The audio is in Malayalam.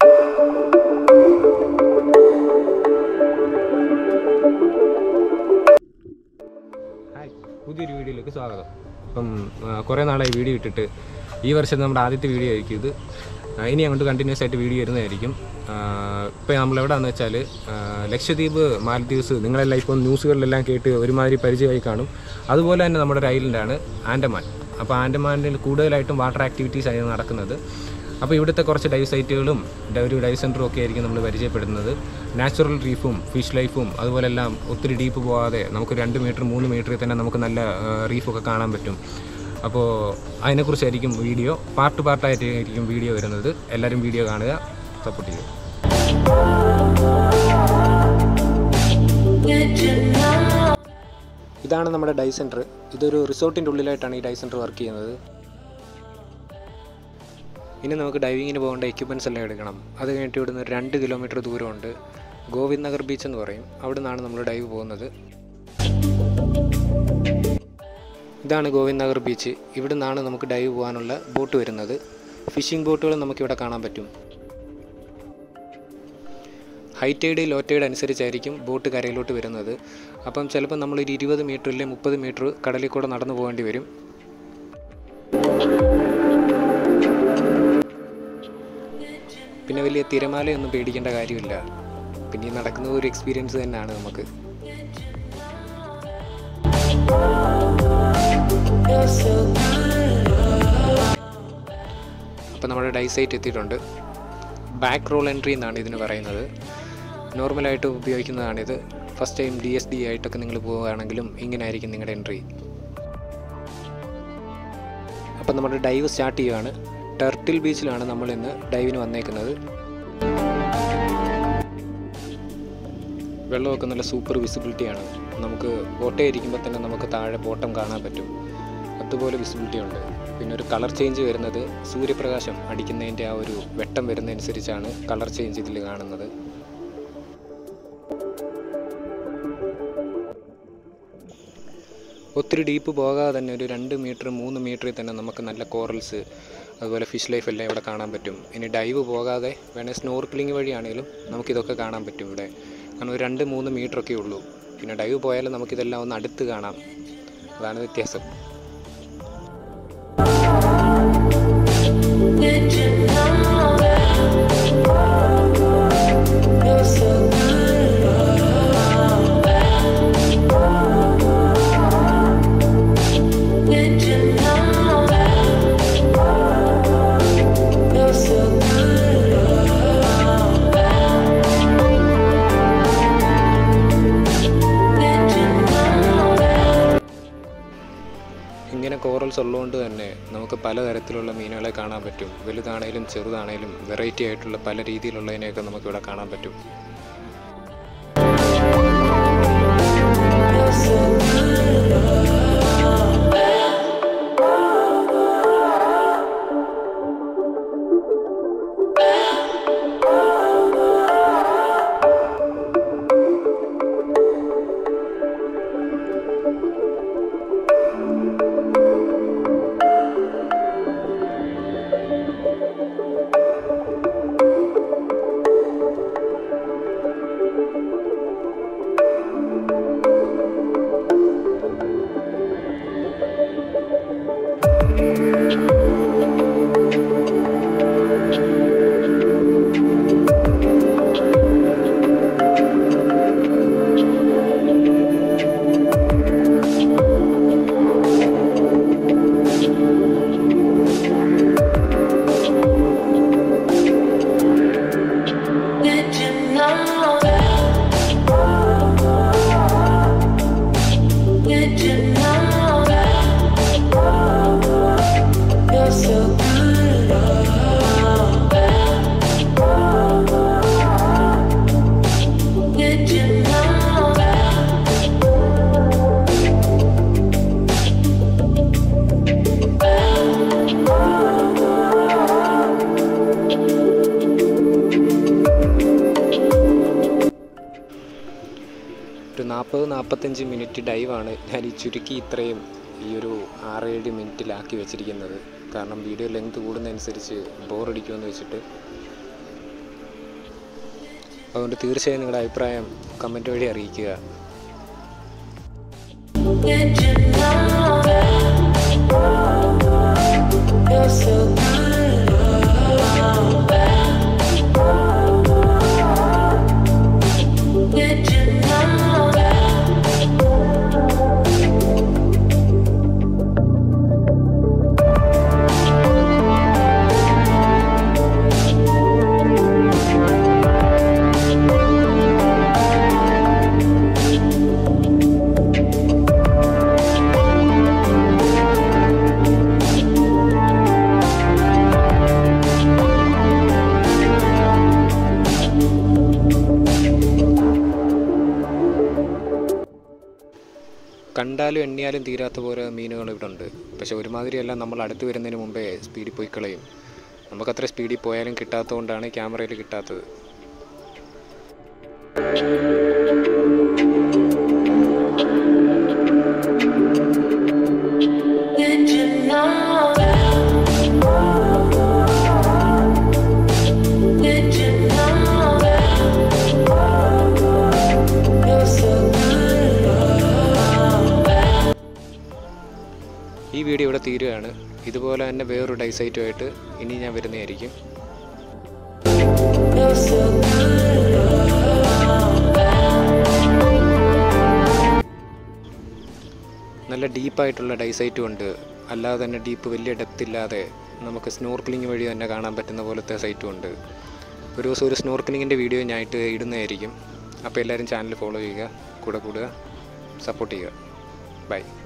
ഹായ് പുതിയൊരു വീഡിയോയിലേക്ക് സ്വാഗതം ഇപ്പം ആ, കുറേ നാളായി വീഡിയോ ഇട്ടിട്ട് ഈ വർഷം നമ്മുടെ ആദ്യത്തെ വീഡിയോ ആയിരിക്കും ഇത് ആ, ഇനി അങ്ങോട്ട് കണ്ടിന്യൂസ് ആയിട്ട് വീഡിയോ വരുന്നതായിരിക്കും ഇപ്പോൾ നമ്മളെവിടെയാണെന്ന് വെച്ചാൽ ആ, ലക്ഷദ്വീപ് മാലദ്വീപ്സ് നിങ്ങളെല്ലാം ഇപ്പോൾ ന്യൂസുകളിലെല്ലാം കേട്ട് ഒരുമാതിരി പരിചയമായി കാണും അതുപോലെ തന്നെ നമ്മുടെ ഒരു ഐലൻഡാണ് ആൻഡമാൻ അപ്പോൾ ആൻഡമാനിൽ കൂടുതലായിട്ടും വാട്ടർ ആക്ടിവിറ്റീസ് ആയിരുന്നു നടക്കുന്നത് അപ്പോൾ ഇവിടുത്തെ കുറച്ച് ഡൈവ് സൈറ്റുകളും ഡ- ഒരു ഡൈവ് സെൻറ്ററും ഒക്കെ ആയിരിക്കും നമ്മൾ പരിചയപ്പെടുന്നത് നാച്ചുറൽ റീഫും ഫിഷ് ലൈഫും അതുപോലെ എല്ലാം ഒത്തിരി ഡീപ്പ് പോകാതെ നമുക്ക് രണ്ട് മീറ്റർ മൂന്ന് മീറ്ററിൽ തന്നെ നമുക്ക് നല്ല റീഫൊക്കെ കാണാൻ പറ്റും അപ്പോൾ അതിനെക്കുറിച്ചായിരിക്കും വീഡിയോ പാർട്ട് പാർട്ടായിട്ടായിരിക്കും വീഡിയോ വരുന്നത് എല്ലാവരും വീഡിയോ കാണുക സപ്പോർട്ട് ചെയ്യുക ഇതാണ് നമ്മുടെ ഡൈ സെൻറ്റർ ഇതൊരു റിസോർട്ടിൻ്റെ ഉള്ളിലായിട്ടാണ് ഈ ഡൈ സെൻറ്റർ വർക്ക് ചെയ്യുന്നത് ഇനി നമുക്ക് ഡൈവിങ്ങിന് പോകേണ്ട എക്യുപ്മെൻറ്റ്സ് എല്ലാം എടുക്കണം അത് കഴിഞ്ഞിട്ട് ഇവിടുന്ന് ഒരു രണ്ട് കിലോമീറ്റർ ദൂരമുണ്ട് ഗോവിന്ദ് നഗർ ബീച്ച് എന്ന് പറയും അവിടെ നിന്നാണ് നമ്മൾ ഡൈവ് പോകുന്നത് ഇതാണ് ഗോവിന്ദ് നഗർ ബീച്ച് ഇവിടെ നിന്നാണ് നമുക്ക് ഡൈവ് പോകാനുള്ള ബോട്ട് വരുന്നത് ഫിഷിംഗ് ബോട്ടുകൾ നമുക്കിവിടെ കാണാൻ പറ്റും ഹൈ ടൈഡ് ലോ ടൈഡ് അനുസരിച്ചായിരിക്കും ബോട്ട് കരയിലോട്ട് വരുന്നത് അപ്പം ചിലപ്പോൾ നമ്മളൊരു ഇരുപത് മീറ്റർ ഇല്ലെ മുപ്പത് മീറ്റർ കടലിൽ കൂടെ നടന്നു പോകേണ്ടി വരും പിന്നെ വലിയ തിരമാലയൊന്നും പേടിക്കേണ്ട കാര്യമില്ല പിന്നെ ഈ നടക്കുന്ന ഒരു എക്സ്പീരിയൻസ് തന്നെയാണ് നമുക്ക് അപ്പോൾ നമ്മുടെ ഡൈ സൈറ്റ് എത്തിയിട്ടുണ്ട് ബാക്ക് റോൾ എൻട്രി എന്നാണ് ഇതിന് പറയുന്നത് നോർമലായിട്ട് ഉപയോഗിക്കുന്നതാണിത് first time D S D ആയിട്ടൊക്കെ നിങ്ങൾ പോവുകയാണെങ്കിലും ഇങ്ങനെ ആയിരിക്കും നിങ്ങളുടെ എൻട്രി അപ്പം നമ്മുടെ ഡൈവ് സ്റ്റാർട്ട് ചെയ്യുകയാണ് ടെർട്ടിൽ ബീച്ചിലാണ് നമ്മൾ ഇന്ന് ഡൈവിന് വന്നേക്കുന്നത് വെള്ളമൊക്കെ നല്ല സൂപ്പർ വിസിബിലിറ്റിയാണ് നമുക്ക് ബോട്ടേ ഇരിക്കുമ്പോൾ തന്നെ നമുക്ക് താഴെ ബോട്ടം കാണാൻ പറ്റും അതുപോലെ വിസിബിലിറ്റി ഉണ്ട് പിന്നെ ഒരു കളർ ചേഞ്ച് വരുന്നത് സൂര്യപ്രകാശം അടിക്കുന്നതിൻ്റെ ആ ഒരു വെട്ടം വരുന്നതനുസരിച്ചാണ് കളർ ചേഞ്ച് ഇതിൽ കാണുന്നത് ഒത്തിരി ഡീപ്പ് പോകാതെ തന്നെ ഒരു രണ്ട് മീറ്റർ മൂന്ന് മീറ്ററിൽ തന്നെ നമുക്ക് നല്ല കോറൽസ് അതുപോലെ ഫിഷ് ലൈഫ് എല്ലാം ഇവിടെ കാണാൻ പറ്റും ഇനി ഡൈവ് പോകാതെ വേണേൽ സ്നോർക്കിളിങ് വഴിയാണെങ്കിലും നമുക്കിതൊക്കെ കാണാൻ പറ്റും ഇവിടെ കാരണം ഒരു രണ്ട് മൂന്ന് മീറ്റർ ഒക്കെ ഉള്ളൂ പിന്നെ ഡൈവ് പോയാലും നമുക്കിതെല്ലാം ഒന്ന് അടുത്ത് കാണാം അതാണ് വ്യത്യാസം ഇങ്ങനെ കോറൽസ് ഉള്ളതുകൊണ്ട് തന്നെ നമുക്ക് പലതരത്തിലുള്ള മീനുകളെ കാണാൻ പറ്റും വലുതാണേലും ചെറുതാണേലും വെറൈറ്റി ആയിട്ടുള്ള പല രീതിയിലുള്ളതിനെയൊക്കെ നമുക്കിവിടെ കാണാൻ പറ്റും ഒരു നാൽപ്പത് നാൽപ്പത്തഞ്ച് മിനിറ്റ് ഡൈവാണ് ഞാൻ ഈ ചുരുക്കി ഇത്രയും ഈ ഒരു ആറേഴ് മിനിറ്റിലാക്കി വെച്ചിരിക്കുന്നത് കാരണം വീഡിയോ ലെങ്ത് കൂടുന്നതനുസരിച്ച് ബോറടിക്കുമെന്ന് വെച്ചിട്ട് അതുകൊണ്ട് തീർച്ചയായും നിങ്ങളുടെ അഭിപ്രായം കമൻറ്റ് വഴി അറിയിക്കുക Did you know that you're so good? Did you know that? കണ്ടാലും എണ്ണിയാലും തീരാത്ത പോലെ മീനുകൾ ഇവിടെ ഉണ്ട് പക്ഷെ ഒരുമാതിരിയെല്ലാം നമ്മൾ അടുത്ത് വരുന്നതിന് മുമ്പേ സ്പീഡിൽ പോയി കളയും നമുക്കത്ര സ്പീഡിൽ പോയാലും കിട്ടാത്തതുകൊണ്ടാണ് ക്യാമറയിൽ കിട്ടാത്തത് Did you know that? Did you know that? You're so good. ഈ വീഡിയോ ഇവിടെ തീരുകയാണ് ഇതുപോലെ തന്നെ വേറൊരു ഡൈസൈറ്റുമായിട്ട് ഇനി ഞാൻ വരുന്നതായിരിക്കും You're so good. നല്ല ഡീപ്പായിട്ടുള്ള ഡൈസൈറ്റും ഉണ്ട് അല്ലാതെ തന്നെ ഡീപ്പ് വലിയ ഡെപ്ത് ഇല്ലാതെ നമുക്ക് സ്നോർക്കലിംഗ് വഴി തന്നെ കാണാൻ പറ്റുന്ന പോലത്തെ സൈറ്റും ഉണ്ട് ഒരു ദിവസം ഒരു സ്നോർക്കലിങ്ങിൻ്റെ വീഡിയോ ഞാനായിട്ട് ഇടുന്നതായിരിക്കും അപ്പോൾ എല്ലാവരും ചാനൽ ഫോളോ ചെയ്യുക കൂടെ കൂടുക സപ്പോർട്ട് ചെയ്യുക ബൈ